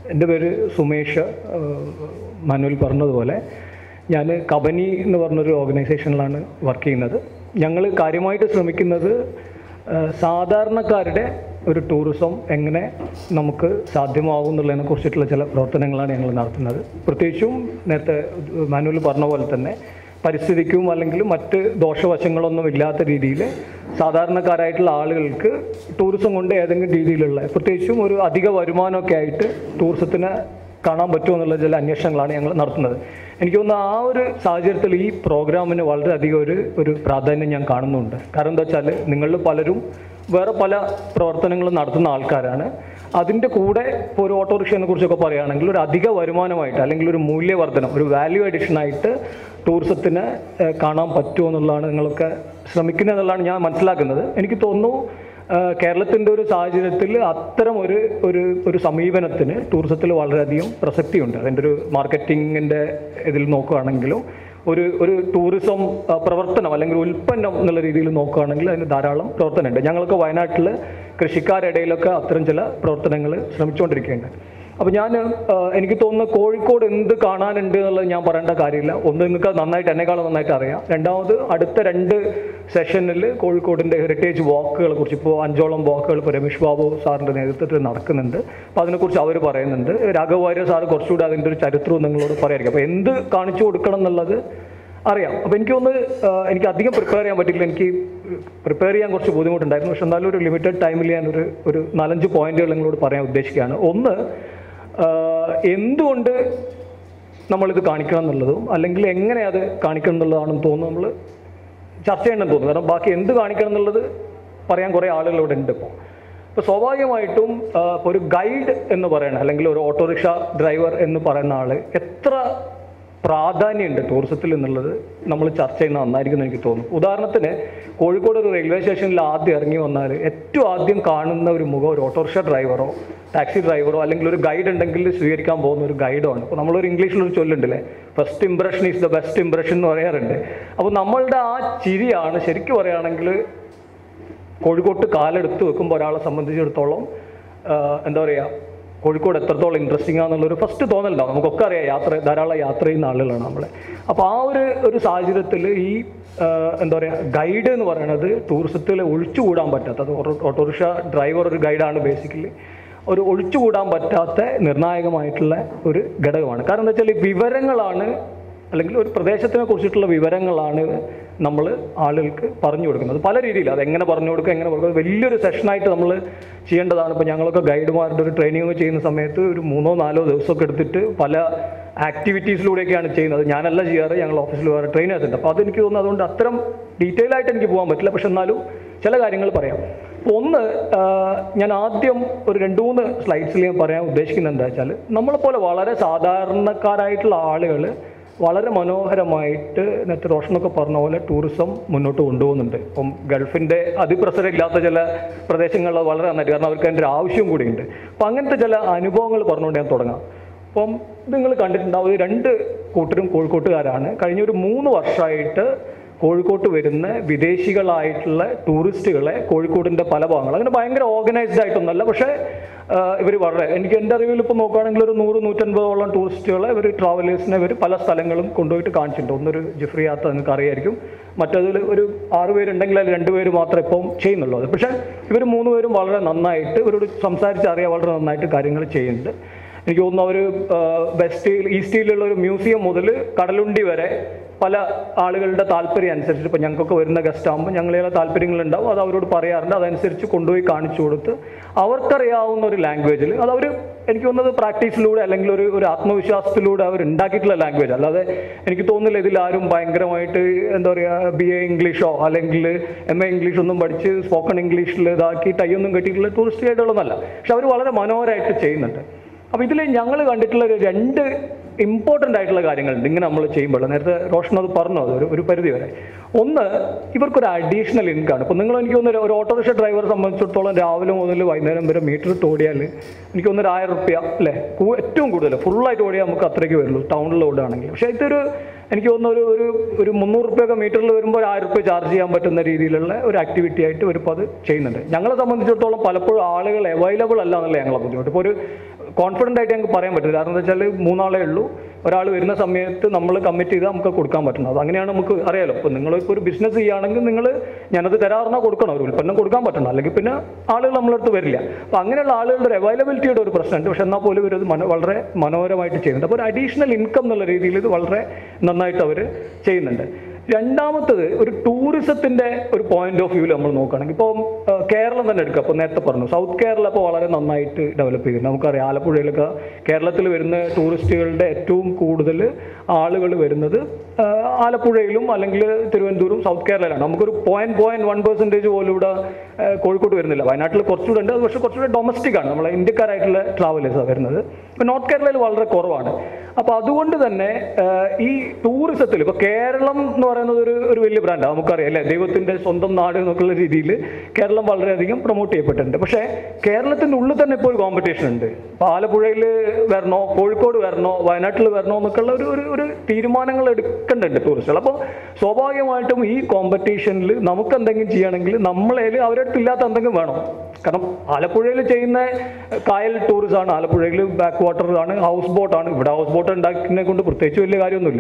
എൻ്റെ പേര് സുമേഷ് മനുവൽ പറഞ്ഞതുപോലെ ഞാൻ കബനി എന്ന് പറഞ്ഞൊരു ഓർഗനൈസേഷനിലാണ് വർക്ക് ചെയ്യുന്നത് ഞങ്ങൾ കാര്യമായിട്ട് ശ്രമിക്കുന്നത് ആ, സാധാരണക്കാരുടെ ഒരു ടൂറിസം എങ്ങനെ നമുക്ക് സാധ്യമാകും എന്നുള്ളതിനെ കുറിച്ചിട്ടുള്ള ചില പ്രവർത്തനങ്ങളാണ് ഞങ്ങൾ നടത്തുന്നത് പ്രത്യേകിച്ചും നേരത്തെ മാനുവൽ പറഞ്ഞ പോലെ തന്നെ പരിസ്ഥിതിക്കും അല്ലെങ്കിൽ മറ്റ് ദോഷവശങ്ങളൊന്നും ഇല്ലാത്ത രീതിയിൽ സാധാരണക്കാരായിട്ടുള്ള ആളുകൾക്ക് ടൂറിസം കൊണ്ട് ഏതെങ്കിലും രീതിയിലുള്ള പ്രത്യേകിച്ചും ഒരു അധിക വരുമാനമൊക്കെ ആയിട്ട് ടൂറിസത്തിന് കാണാൻ പറ്റുമോ എന്നുള്ള ചില അന്വേഷണങ്ങളാണ് ഞങ്ങൾ നടത്തുന്നത് എനിക്ക് തോന്നുന്നു ആ ഒരു സാഹചര്യത്തിൽ ഈ പ്രോഗ്രാമിന് വളരെയധികം ഒരു ഒരു പ്രാധാന്യം ഞാൻ കാണുന്നുണ്ട് കാരണം എന്താ വെച്ചാൽ നിങ്ങളിൽ പലരും വേറെ പല പ്രവർത്തനങ്ങളും നടത്തുന്ന ആൾക്കാരാണ് അതിൻ്റെ കൂടെ ഇപ്പോൾ ഒരു ഓട്ടോറിക്ഷയെ കുറിച്ചൊക്കെ പറയുകയാണെങ്കിൽ ഒരു അധിക വരുമാനമായിട്ട് അല്ലെങ്കിൽ ഒരു മൂല്യവർദ്ധനം ഒരു വാല്യൂ അഡീഷൻ ആയിട്ട് ടൂറിസത്തിന് ഏഹ്, കാണാൻ പറ്റുമോ എന്നുള്ളതാണ് നിങ്ങളൊക്കെ ശ്രമിക്കുന്നത് എന്നുള്ളതാണ് ഞാൻ മനസ്സിലാക്കുന്നത് എനിക്ക് തോന്നുന്നു ഏഹ്, കേരളത്തിൻ്റെ ഒരു സാഹചര്യത്തിൽ അത്തരം ഒരു ഒരു ഒരു സമീപനത്തിന് ടൂറിസത്തിൽ വളരെയധികം പ്രസക്തിയുണ്ട് അതിൻ്റെ ഒരു മാർക്കറ്റിങ്ങിൻ്റെ ഇതിൽ നോക്കുകയാണെങ്കിലും ഒരു ഒരു ടൂറിസം ആ, പ്രവർത്തനം അല്ലെങ്കിൽ ഉൽപ്പന്നം എന്നുള്ള രീതിയിൽ നോക്കുകയാണെങ്കിൽ അതിന് ധാരാളം പ്രവർത്തനമുണ്ട് ഞങ്ങൾക്ക് വയനാട്ടിൽ കൃഷിക്കാരുടെ ഇടയിലൊക്കെ അത്തരം ചില പ്രവർത്തനങ്ങൾ ശ്രമിച്ചുകൊണ്ടിരിക്കുകയുണ്ട് അപ്പോൾ ഞാൻ എനിക്ക് തോന്നുന്നു കോഴിക്കോട് എന്ത് കാണാനുണ്ട് എന്നുള്ളത് ഞാൻ പറയേണ്ട കാര്യമില്ല ഒന്ന് നിങ്ങൾക്ക് നന്നായിട്ട് എന്നെക്കാളും നന്നായിട്ട് അറിയാം രണ്ടാമത് അടുത്ത രണ്ട് സെഷനിൽ കോഴിക്കോടിൻ്റെ ഹെറിറ്റേജ് വാക്കുകളെ കുറിച്ച് ഇപ്പോൾ അഞ്ചോളം വാക്കുകൾ ഇപ്പോൾ രമേഷ് ബാബു സാറിൻ്റെ നേതൃത്വത്തിൽ നടക്കുന്നുണ്ട് അപ്പോൾ അതിനെക്കുറിച്ച് അവർ പറയുന്നുണ്ട് രാഘവ് വാര്യർ സാറ് കുറച്ചുകൂടി അതിൻ്റെ ഒരു ചരിത്രവും നിങ്ങളോട് പറയായിരിക്കും അപ്പോൾ എന്ത് കാണിച്ചു കൊടുക്കണം എന്നുള്ളത് അറിയാം അപ്പോൾ എനിക്ക് ഒന്ന് എനിക്ക് അധികം പ്രിപ്പയർ ചെയ്യാൻ പറ്റില്ല എനിക്ക് പ്രിപ്പയർ ചെയ്യാൻ കുറച്ച് ബുദ്ധിമുട്ടുണ്ടായിരുന്നു പക്ഷെ എന്നാലും ഒരു ലിമിറ്റഡ് ടൈമിൽ ഞാൻ ഒരു ഒരു നാലഞ്ച് പോയിന്റുകൾ നിങ്ങളോട് പറയാൻ ഉദ്ദേശിക്കുകയാണ് ഒന്ന് ആ, എന്തുകൊണ്ട് നമ്മളിത് കാണിക്കണം എന്നുള്ളതും അല്ലെങ്കിൽ എങ്ങനെ അത് കാണിക്കണം എന്നുള്ളതാണെന്ന് തോന്നുന്നു നമ്മൾ ചർച്ച ചെയ്യണമെന്ന് തോന്നുന്നു കാരണം ബാക്കി എന്ത് കാണിക്കണം എന്നുള്ളത് പറയാൻ കുറേ ആളുകൾ ഇവിടെ ഉണ്ട് ഇപ്പോൾ ഇപ്പോൾ സ്വാഭാവികമായിട്ടും ആ, ഇപ്പോൾ ഒരു ഗൈഡ് എന്ന് പറയുന്ന അല്ലെങ്കിൽ ഒരു ഓട്ടോറിക്ഷ ഡ്രൈവർ എന്ന് പറയുന്ന ആൾ എത്ര പ്രാധാന്യമുണ്ട് ടൂറിസത്തിൽ എന്നുള്ളത് നമ്മൾ ചർച്ച ചെയ്യുന്നത് നന്നായിരിക്കും എന്ന് എനിക്ക് തോന്നുന്നു ഉദാഹരണത്തിന് കോഴിക്കോട് ഒരു റെയിൽവേ സ്റ്റേഷനിൽ ആദ്യം ഇറങ്ങി വന്നാൽ ഏറ്റവും ആദ്യം കാണുന്ന ഒരു മുഖം ഒരു ഓട്ടോറിക്ഷ ഡ്രൈവറോ ടാക്സി ഡ്രൈവറോ അല്ലെങ്കിൽ ഒരു ഗൈഡ് ഉണ്ടെങ്കിൽ സ്വീകരിക്കാൻ പോകുന്ന ഒരു ഗൈഡോ ആണ് അപ്പോൾ നമ്മളൊരു ഇംഗ്ലീഷിലൊരു ചൊല്ലുണ്ടല്ലേ first impression is the best impression എന്ന് പറയാറുണ്ട് അപ്പോൾ നമ്മളുടെ ആ ചിരിയാണ് ശരിക്കും പറയുകയാണെങ്കിൽ കോഴിക്കോട്ട് കാലെടുത്ത് വെക്കുമ്പോൾ ഒരാളെ സംബന്ധിച്ചിടത്തോളം ആ, എന്താ പറയുക കോഴിക്കോട് എത്രത്തോളം ഇൻട്രസ്റ്റിംഗ് ആണെന്നുള്ളൊരു ഫസ്റ്റ് തോന്നലുണ്ടാവും നമുക്കൊക്കെ അറിയാം യാത്ര ധാരാളം യാത്ര ചെയ്യുന്ന ആളുകളാണ് നമ്മളെ അപ്പോൾ ആ ഒരു ഒരു സാഹചര്യത്തിൽ ഈ ആ, എന്താ പറയുക ഗൈഡ് എന്ന് പറയുന്നത് ടൂറിസത്തിൽ ഒഴിച്ചുകൂടാൻ പറ്റാത്ത അത് ഓട്ടോ- ഓട്ടോറിക്ഷ ഡ്രൈവർ ഒരു ഗൈഡാണ് ബേസിക്കലി ഒരു ഒഴിച്ചുകൂടാൻ പറ്റാത്ത നിർണായകമായിട്ടുള്ള ഒരു ഘടകമാണ് കാരണം എന്താ വെച്ചാൽ ഈ വിവരങ്ങളാണ് അല്ലെങ്കിൽ ഒരു പ്രദേശത്തിനെ കുറിച്ചിട്ടുള്ള വിവരങ്ങളാണ് നമ്മൾ ആളുകൾക്ക് പറഞ്ഞു കൊടുക്കുന്നത് പല രീതിയിൽ അത് എങ്ങനെ പറഞ്ഞു കൊടുക്കുക എങ്ങനെ കൊടുക്കുക വലിയൊരു സെഷനായിട്ട് നമ്മൾ ചെയ്യേണ്ടതാണ് ഇപ്പോൾ ഞങ്ങളൊക്കെ ഗൈഡുമാരുടെ ഒരു ട്രെയിനിങ് ചെയ്യുന്ന സമയത്ത് ഒരു മൂന്നോ നാലോ ദിവസമൊക്കെ എടുത്തിട്ട് പല ആക്ടിവിറ്റീസിലൂടെയൊക്കെയാണ് ചെയ്യുന്നത് ഞാനല്ല ചെയ്യാറ് ഞങ്ങൾ ഓഫീസിൽ വേറെ ട്രെയിനേഴ്സ് ഉണ്ട് അപ്പോൾ അതെനിക്ക് തോന്നുന്നു അതുകൊണ്ട് അത്തരം ഡീറ്റെയിൽ ആയിട്ട് എനിക്ക് പോകാൻ പറ്റില്ല പക്ഷെ എന്നാലും ചില കാര്യങ്ങൾ പറയാം അപ്പോൾ ഒന്ന് ആ, ഞാൻ ആദ്യം ഒരു രണ്ട് മൂന്ന് സ്ലൈഡ്സിൽ ഞാൻ പറയാൻ ഉദ്ദേശിക്കുന്നത് എന്താ വെച്ചാൽ നമ്മളെപ്പോലെ വളരെ സാധാരണക്കാരായിട്ടുള്ള ആളുകൾ വളരെ മനോഹരമായിട്ട് നേരത്തെ റോഷനൊക്കെ പറഞ്ഞ പോലെ ടൂറിസം മുന്നോട്ട് കൊണ്ടുപോകുന്നുണ്ട് ഇപ്പം ഗൾഫിൻ്റെ അതിപ്രസരമില്ലാത്ത ചില പ്രദേശങ്ങളിൽ അത് വളരെ നന്നായിട്ട് കാരണം അവർക്ക് അതിൻ്റെ ഒരു ആവശ്യം കൂടിയുണ്ട് അപ്പം അങ്ങനത്തെ ചില അനുഭവങ്ങൾ പറഞ്ഞുകൊണ്ട് ഞാൻ തുടങ്ങാം അപ്പം നിങ്ങൾ കണ്ടിട്ടുണ്ടാവും ഇത് രണ്ട് കൂട്ടരും കോഴിക്കോട്ടുകാരാണ് കഴിഞ്ഞ ഒരു മൂന്ന് വർഷമായിട്ട് കോഴിക്കോട്ട് വരുന്ന വിദേശികളായിട്ടുള്ള ടൂറിസ്റ്റുകളെ കോഴിക്കോടിൻ്റെ പല ഭാഗങ്ങൾ അങ്ങനെ ഭയങ്കര ഓർഗനൈസ്ഡ് ആയിട്ടൊന്നുമല്ല പക്ഷേ ഇവർ വളരെ എനിക്ക് എൻ്റെ അറിവിൽ ഇപ്പോൾ നോക്കുകയാണെങ്കിൽ ഒരു നൂറ് നൂറ്റൻപതോളം ടൂറിസ്റ്റുകളെ ഇവർ ട്രാവലേഴ്സിനെ ഇവർ പല സ്ഥലങ്ങളും കൊണ്ടുപോയിട്ട് കാണിച്ചിട്ടുണ്ട് ഒന്നൊരു ജിഫ്രി യാത്ര നിങ്ങൾക്ക് അറിയായിരിക്കും മറ്റതിൽ ഒരു ആറ് പേരുണ്ടെങ്കിൽ അതിൽ രണ്ട് പേര് മാത്രമേ ഇപ്പം ചെയ്യുന്നുള്ളൂ അത് പക്ഷേ ഇവർ മൂന്ന് പേരും വളരെ നന്നായിട്ട് ഇവരോട് സംസാരിച്ച് അറിയാൻ വളരെ നന്നായിട്ട് കാര്യങ്ങൾ ചെയ്യുന്നുണ്ട് എനിക്ക് തോന്നുന്നു അവർ വെസ്റ്റ് ഈസ്റ്റിലുള്ള ഒരു മ്യൂസിയം മുതൽ കടലുണ്ടി വരെ പല ആളുകളുടെ താല്പര്യം അനുസരിച്ച് ഇപ്പോൾ ഞങ്ങൾക്കൊക്കെ വരുന്ന ഗസ്റ്റ് ആകുമ്പോൾ ഞങ്ങളെ താല്പര്യങ്ങളുണ്ടാവും അത് അവരോട് പറയാറുണ്ട് അതനുസരിച്ച് കൊണ്ടുപോയി കാണിച്ചു കൊടുത്ത് അവർക്കറിയാവുന്ന ഒരു ലാംഗ്വേജിൽ അത് അവർ എനിക്ക് തോന്നുന്നത് പ്രാക്ടീസിലൂടെ അല്ലെങ്കിൽ ഒരു ഒരു ആത്മവിശ്വാസത്തിലൂടെ അവർ ഉണ്ടാക്കിയിട്ടുള്ള ലാംഗ്വേജ് അല്ലാതെ എനിക്ക് തോന്നുന്നില്ല ഇതിൽ ആരും ഭയങ്കരമായിട്ട് എന്താ പറയുക ബി എ ഇംഗ്ലീഷോ അല്ലെങ്കിൽ എം എ ഇംഗ്ലീഷ് ഒന്നും പഠിച്ച് സ്പോക്കൺ ഇംഗ്ലീഷിൽ ഇതാക്കി ടൈയൊന്നും കെട്ടിയിട്ടുള്ള ടൂറിസ്റ്റ് ഗൈഡുകളൊന്നല്ല പക്ഷെ അവർ വളരെ മനോഹരമായിട്ട് ചെയ്യുന്നുണ്ട് അപ്പോൾ ഇതിൽ ഞങ്ങൾ കണ്ടിട്ടുള്ള ഒരു രണ്ട് ഇമ്പോർട്ടൻ്റ് ആയിട്ടുള്ള കാര്യങ്ങളുണ്ട് ഇങ്ങനെ നമ്മൾ ചെയ്യുമ്പോൾ നേരത്തെ റോഷൻ അത് പറഞ്ഞു അത് ഒരു ഒരു പരിധി വരെ ഒന്ന് ഇവർക്കൊരു അഡീഷണൽ ഇൻകം ആണ് ഇപ്പോൾ നിങ്ങൾ എനിക്ക് തോന്നുന്നു ഒരു ഓട്ടോറിക്ഷ ഡ്രൈവറെ സംബന്ധിച്ചിടത്തോളം രാവിലെ മുതൽ വൈകുന്നേരം വരെ മീറ്റർ ഇട്ട് ഓടിയാൽ എനിക്ക് തോന്നുന്നു ഒരു ആയിരം റുപ്യ അല്ലേ കൂ- ഏറ്റവും കൂടുതൽ ഫുള്ളായിട്ട് ഓടിയാൽ നമുക്ക് അത്രയ്ക്ക് വരുള്ളൂ ടൗണിൽ ഓടുകയാണെങ്കിൽ പക്ഷേ ഇതൊരു എനിക്ക് തോന്നുന്നു ഒരു ഒരു ഒരു മുന്നൂറ് റുപ്യൊക്കെ മീറ്ററിൽ വരുമ്പോൾ ഒരു ആയിരം റുപ്യ ചാർജ് ചെയ്യാൻ പറ്റുന്ന രീതിയിലുള്ള ഒരു ആക്ടിവിറ്റി ആയിട്ട് ഇവരിപ്പോൾ അത് ചെയ്യുന്നുണ്ട് ഞങ്ങളെ സംബന്ധിച്ചിടത്തോളം പലപ്പോഴും ആളുകൾ അവൈലബിൾ അല്ല എന്നുള്ള ഞങ്ങളെ ബുദ്ധിമുട്ട് ഇപ്പോൾ ഒരു കോൺഫിഡൻ്റ് ആയിട്ട് ഞങ്ങൾക്ക് പറയാൻ പറ്റില്ല കാരണം എന്താ വെച്ചാൽ മൂന്നാളേ ഉള്ളൂ ഒരാൾ വരുന്ന സമയത്ത് നമ്മൾ കമ്മിറ്റ് ചെയ്താൽ നമുക്ക് കൊടുക്കാൻ പറ്റണം അത് അങ്ങനെയാണ് നമുക്ക് അറിയാലോ ഇപ്പോൾ നിങ്ങൾ ഇപ്പോൾ ഒരു ബിസിനസ് ചെയ്യുകയാണെങ്കിൽ നിങ്ങൾ ഞാനത് തരാറുണ്ടെങ്കിൽ കൊടുക്കണം ഒരു ഉൽപ്പന്നം കൊടുക്കാൻ പറ്റണം അല്ലെങ്കിൽ പിന്നെ ആളുകൾ നമ്മളടുത്ത് വരില്ല അപ്പോൾ അങ്ങനെയുള്ള ആളുകളുടെ ഒരു അവൈലബിലിറ്റിയുടെ ഒരു പ്രശ്നമുണ്ട് പക്ഷെ എന്നാൽ പോലും ഇവരത് മനോ വളരെ മനോഹരമായിട്ട് ചെയ്യുന്നുണ്ട് അപ്പോൾ ഒരു അഡീഷണൽ ഇൻകം എന്നുള്ള രീതിയിൽ ഇത് വളരെ നന്നായിട്ട് അവർ ചെയ്യുന്നുണ്ട് രണ്ടാമത്തത് ഒരു ടൂറിസത്തിന്റെ ഒരു പോയിന്റ് ഓഫ് വ്യൂവിൽ നമ്മൾ നോക്കുകയാണെങ്കിൽ ഇപ്പോൾ കേരളം തന്നെ എടുക്കുക അപ്പോൾ നേരത്തെ പറഞ്ഞു സൗത്ത് കേരള ഇപ്പോൾ വളരെ നന്നായിട്ട് ഡെവലപ്പ് ചെയ്യുന്നു നമുക്കറിയാം ആലപ്പുഴയിലൊക്കെ കേരളത്തിൽ വരുന്ന ടൂറിസ്റ്റുകളുടെ ഏറ്റവും കൂടുതൽ ആളുകൾ വരുന്നത് ആ, ആലപ്പുഴയിലും അല്ലെങ്കിൽ തിരുവനന്തപുരം സൗത്ത് കേരളയിലാണ് നമുക്കൊരു പോയിന്റ് പോയിന്റ് വൺ പെർസെൻറ്റേജ് പോലും ഇവിടെ ആ, കോഴിക്കോട് വരുന്നില്ല വയനാട്ടിൽ കുറച്ചുകൂടെ ഉണ്ട് അത് പക്ഷേ കുറച്ചുകൂടെ ഡൊമസ്റ്റിക് ആണ് നമ്മളെ ഇന്ത്യക്കാരായിട്ടുള്ള ട്രാവലേഴ്സാണ് വരുന്നത് ഇപ്പോൾ നോർത്ത് കേരളയിൽ വളരെ കുറവാണ് അപ്പോൾ അതുകൊണ്ട് തന്നെ ആ, ഈ ടൂറിസത്തിൽ ഇപ്പോൾ കേരളം എന്ന് പറയുന്നത് ഒരു ഒരു വലിയ ബ്രാൻഡാണ് നമുക്കറിയാം അല്ലേ ദൈവത്തിൻ്റെ സ്വന്തം നാട് എന്നൊക്കെയുള്ള രീതിയിൽ കേരളം വളരെയധികം പ്രൊമോട്ട് ചെയ്യപ്പെട്ടിട്ടുണ്ട് പക്ഷേ കേരളത്തിൻ്റെ ഉള്ളിൽ തന്നെ ഇപ്പോൾ ഒരു കോമ്പറ്റീഷൻ ഉണ്ട് ഇപ്പോൾ ആലപ്പുഴയിൽ വരണോ കോഴിക്കോട് വരണോ വയനാട്ടിൽ വരണോ എന്നൊക്കെയുള്ള ഒരു ഒരു ഒരു തീരുമാനങ്ങൾ എടുക്കേണ്ടതുണ്ട് ടൂറിസ്റ്റുകൾ അപ്പോൾ സ്വാഭാവികമായിട്ടും ഈ കോമ്പറ്റീഷനിൽ നമുക്ക് എന്തെങ്കിലും ചെയ്യണമെങ്കിൽ നമ്മളതിൽ അവരുടെ അടുത്ത് ഇല്ലാത്ത എന്തെങ്കിലും വേണം കാരണം ആലപ്പുഴയിൽ ചെയ്യുന്ന കായൽ ടൂറിസമാണ് ആലപ്പുഴയിൽ ബാക്ക് വാട്ടർ ആണ് ഹൗസ് ബോട്ടാണ് ഇവിടെ ഹൗസ് ബോട്ട് ഉണ്ടാക്കുന്നതിനെ കൊണ്ട് പ്രത്യേകിച്ച് വലിയ കാര്യമൊന്നുമില്ല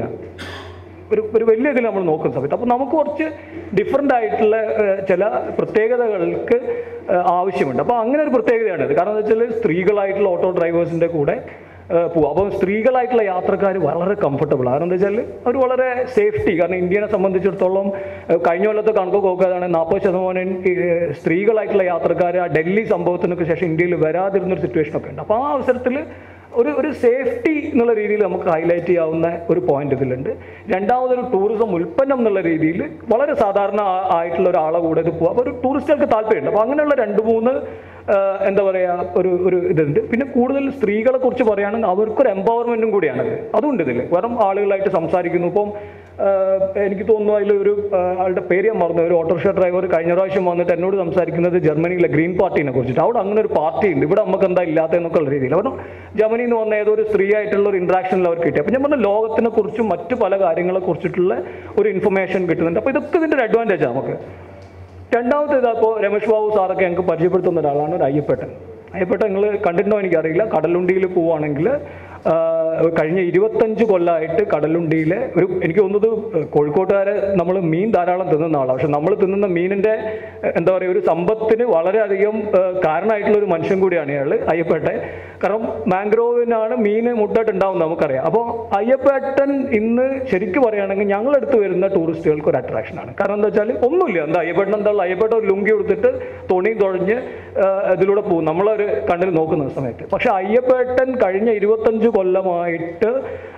ഒരു ഒരു വലിയ ഇതിൽ നമ്മൾ നോക്കുന്ന സമയത്ത് അപ്പോൾ നമുക്ക് കുറച്ച് ഡിഫറെൻ്റ് ആയിട്ടുള്ള ഏഹ്, ചില പ്രത്യേകതകൾക്ക് ഏഹ്, ആവശ്യമുണ്ട് അപ്പോൾ അങ്ങനെ ഒരു പ്രത്യേകതയാണിത് കാരണം എന്താ വെച്ചാൽ സ്ത്രീകളായിട്ടുള്ള ഓട്ടോ ഡ്രൈവേഴ്സിൻ്റെ കൂടെ ഏഹ്, പോവാം അപ്പോൾ സ്ത്രീകളായിട്ടുള്ള യാത്രക്കാർ വളരെ കംഫർട്ടബിൾ കാരണം എന്താ വെച്ചാൽ അവർ വളരെ സേഫ്റ്റി കാരണം ഇന്ത്യനെ സംബന്ധിച്ചിടത്തോളം ഏഹ്, കഴിഞ്ഞ കൊല്ലത്തെ കണക്ക് നോക്കുകയാണെങ്കിൽ നാൽപ്പത് ശതമാനം ഏഹ്, സ്ത്രീകളായിട്ടുള്ള യാത്രക്കാർ ആ ഡൽഹി സംഭവത്തിനൊക്കെ ശേഷം ഇന്ത്യയിൽ വരാതിരുന്നൊരു സിറ്റുവേഷനൊക്കെ ഉണ്ട് അപ്പോൾ ആ അവസരത്തിൽ ഒരു ഒരു സേഫ്റ്റി എന്നുള്ള രീതിയിൽ നമുക്ക് ഹൈലൈറ്റ് ചെയ്യാവുന്ന ഒരു പോയിന്റ് ഇതിലുണ്ട് രണ്ടാമതൊരു ടൂറിസം ഉൽപ്പന്നം എന്നുള്ള രീതിയിൽ വളരെ സാധാരണ ആ- ആയിട്ടുള്ള ഒരാളെ കൂടെ ഇത് പോകാം അപ്പോൾ ഒരു ടൂറിസ്റ്റുകൾക്ക് താല്പര്യമുണ്ട് അപ്പോൾ അങ്ങനെയുള്ള രണ്ട് മൂന്ന് ആ, എന്താ പറയുക ഒരു ഒരു ഇതുണ്ട് പിന്നെ കൂടുതൽ സ്ത്രീകളെ കുറിച്ച് പറയുകയാണെങ്കിൽ അവർക്കൊരു എംപവർമെൻറ്റും കൂടിയാണത് അതുണ്ട് ഇതിൽ വെറും ആളുകളായിട്ട് സംസാരിക്കുന്നു ഇപ്പം ആ, എനിക്ക് തോന്നുന്നു അതിൽ ഒരു ആ, ആളുടെ പേര് ഞാൻ മറന്നു ഒരു ഓട്ടോറിക്ഷ ഡ്രൈവർ കഴിഞ്ഞ പ്രാവശ്യം വന്നിട്ട് എന്നോട് സംസാരിക്കുന്നത് ജർമ്മനിയിലെ ഗ്രീൻ പാർട്ടിനെ കുറിച്ചിട്ട് അവിടെ അങ്ങനെ ഒരു പാർട്ടി ഉണ്ട് ഇവിടെ നമുക്ക് എന്താ ഇല്ലാത്തതെന്നൊക്കെ ഉള്ള രീതിയിൽ കാരണം ജർമ്മനിയിൽ നിന്ന് വന്ന ഏതോ ഒരു സ്ത്രീ ആയിട്ടുള്ള ഒരു ഇൻട്രാക്ഷനിൽ അവർക്ക് കിട്ടി അപ്പോൾ ഞാൻ പറഞ്ഞ ലോകത്തിനെ കുറിച്ചും മറ്റു പല കാര്യങ്ങളെ കുറിച്ചിട്ടുള്ള ഒരു ഇൻഫർമേഷൻ കിട്ടുന്നുണ്ട് അപ്പോൾ ഇതൊക്കെ ഇതിൻ്റെ ഒരു അഡ്വാൻറ്റേജാണ് നമുക്ക് രണ്ടാമത്തെ ഇതപ്പോൾ രമേഷ് ബാബു സാറൊക്കെ ഞങ്ങൾക്ക് പരിചയപ്പെടുത്തുന്ന ഒരാളാണ് ഒരു അയ്യപ്പേട്ടൻ അയ്യപ്പേട്ടൻ നിങ്ങൾ കണ്ടിട്ടുണ്ടോ എനിക്കറിയില്ല കടലുണ്ടിയിൽ പോവുകയാണെങ്കിൽ ആ, കഴിഞ്ഞ ഇരുപത്തഞ്ച് കൊല്ലമായിട്ട് കടലുണ്ടിയിലെ ഒരു എനിക്ക് തോന്നുന്നത് കോഴിക്കോട്ടുകാരെ നമ്മൾ മീൻ ധാരാളം തിന്നുന്ന ആളാണ് പക്ഷെ നമ്മൾ തിന്നുന്ന മീനിൻ്റെ എന്താ പറയുക ഒരു സമ്പത്തിന് വളരെയധികം ആ, കാരണമായിട്ടുള്ള ഒരു മനുഷ്യൻ കൂടിയാണ് ഇയാൾ അയ്യപ്പേട്ടൻ കാരണം മാംഗ്രോവിനാണ് മീൻ മുട്ടായിട്ട് ഉണ്ടാവും നമുക്കറിയാം അപ്പോൾ അയ്യപ്പേട്ടൻ ഇന്ന് ശരിക്കും പറയുകയാണെങ്കിൽ ഞങ്ങളടുത്ത് വരുന്ന ടൂറിസ്റ്റുകൾക്ക് ഒരു അട്രാക്ഷനാണ് കാരണം എന്താ വെച്ചാൽ ഒന്നുമില്ല എന്താ അയ്യപ്പേട്ടൻ എന്താ ഉള്ളത്? അയ്യപ്പേട്ടൻ ഒരു ലുങ്കി കൊടുത്തിട്ട് തുണി തുഴഞ്ഞ് ആ, ഇതിലൂടെ പോകും നമ്മളൊരു കണ്ണിൽ നോക്കുന്ന സമയത്ത് പക്ഷെ അയ്യപ്പേട്ടൻ കഴിഞ്ഞ ഇരുപത്തഞ്ച് കൊല്ലമായിട്ട്